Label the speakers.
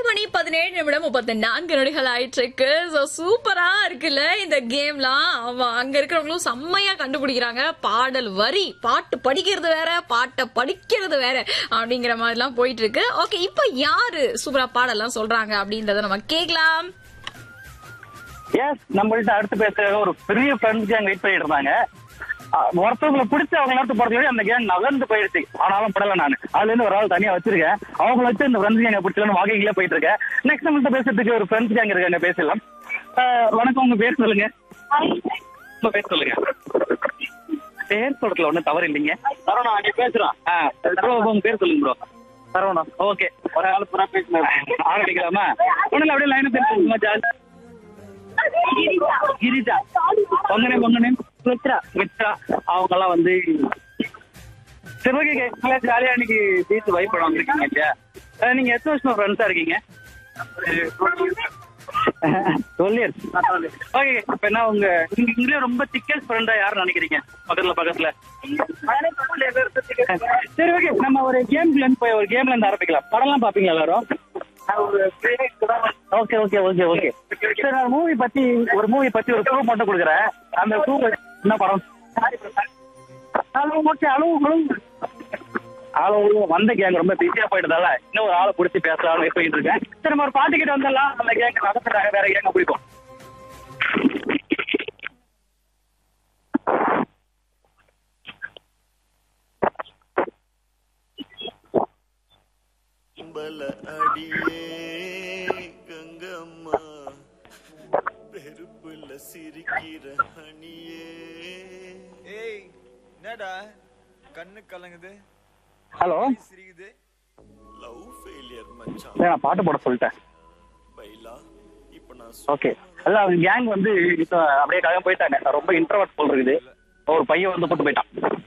Speaker 1: மணி பதினேழு நிமிடம் முப்பத்தி நான்கு நொடிகள் ஆயிட்டு இருக்கு So, சூப்பரா இருக்குல்ல இந்த கேம்லாம் ஆமா அங்க இருக்கிறவங்களும் செம்மையா கண்டுபிடிக்கிறாங்க பாடல் வரி பாட்டு படிக்கிறது வேற பாட்டை படிக்கிறது வேற அப்படிங்கிற மாதிரிலாம் போயிட்டு இருக்கு ஓகே இப்போ யாரு சூப்பரா பாடலாம் சொல்றாங்க அப்படின்றத நம்ம கேக்கலாம்
Speaker 2: எஸ் நம்மள்ட்ட அடுத்து பேசுற ஒரு பெரிய ஃப்ரெண்ட்ஸ் கேங் வெயிட் பண்ணிட்டு இருந்தாங்க அஹ் ஒருத்தவங்களை பிடிச்ச அவங்க நேரத்து போறதுக்கு அந்த கேங் நகர்ந்து போயிடுச்சு ஆனாலும் படல நான் அதுல இருந்து ஒரு ஆள் தனியா வச்சிருக்கேன் அவங்கள வச்சு இந்த ஃப்ரெண்ட்ஸ் கேங்க பிடிச்சலன்னு வாக்கிங்ல போயிட்டு இருக்கேன் நெக்ஸ்ட் நம்மள்ட்ட பேசுறதுக்கு ஒரு ஃப்ரெண்ட்ஸ் கேங் இருக்காங்க பேசலாம் அஹ் வணக்கம் உங்க பேர் சொல்லுங்க உங்க பேர் சொல்லுங்க பேர் சொல்றதுல ஒண்ணும் தவறு இல்லைங்க சரவணா நீ பேசுறான் ப்ரோ உங்க பேர் சொல்லுங்க ப்ரோ சரவணா ஓகே ஒரு ஆள் பூரா பேசுனேன் ஆரம்பிக்கலாமா ஒண்ணுல அப்படியே லைன் பேசுங்க ஜாலி கிரிஜா உங்க நேம் உங்க நேம் மித்ரா மித்ரா அவங்க எல்லாம் வந்து சிவகங்கை நல்லா ஜாலியா இன்னைக்கு பீச் வைப் பண்ண வந்திருக்கீங்க இல்லையா அஹ் நீங்க எத்தனை வருஷம் ஃப்ரெண்ட்ஸா இருக்கீங்க டுவெல் இயர்ஸ் ஓகே இப்ப என்ன உங்க நீங்க இங்கே ரொம்ப திக்கஸ்ட் ஃப்ரெண்டா யாரும் நினைக்கிறீங்க பக்கத்துல பக்கத்துல சரி ஓகே நம்ம ஒரு கேம்ல இருந்து போய் ஒரு கேம்ல இருந்து ஆரம்பிக்கலாம் படம்லாம் பாப்பீங்களா எல்லாரும் ஓகே ஓகே ஓகே ஓகே சரி நான் மூவி பத்தி ஒரு மூவி பத்தி ஒரு ப்ரூவ் மட்டும் கொடுக்குறேன் அந்த ப்ரூவ் என்ன படம் அளவு ஓகே அளவு அளவு அளவு வந்த கேங் ரொம்ப பிஸியா போயிட்டதால இன்னும் ஒரு ஆளை பிடிச்சி பேசலாம்னு வெயிட் பண்ணிட்டு இருக்கேன் சரி நம்ம ஒரு பாட்டு கிட்ட வந்துடலாம் அந்த கேங் நடத்துறாங்க வேற கேங்க பிடிக்கும்
Speaker 3: கும்பல அடியே கங்கம்மா பெருப்புல சிரிக்கிற அணியே
Speaker 4: ஏய் என்னடா கண்ணு கலங்குது
Speaker 2: ஹலோ
Speaker 4: சிரிக்குது
Speaker 3: லவ் ஃபெயிலியர் மச்சான்
Speaker 2: சரி நான் பாட்டு போட சொல்லிட்டேன்
Speaker 3: பைலா இப்ப நான்
Speaker 2: ஓகே அதான் அவங்க கேங் வந்து இப்ப அப்படியே கிளம்பி போயிட்டாங்க ரொம்ப இன்ட்ரவர்ட் போல் இருக்குது ஒரு பையன் வந்து போட்டு போயிட்டான்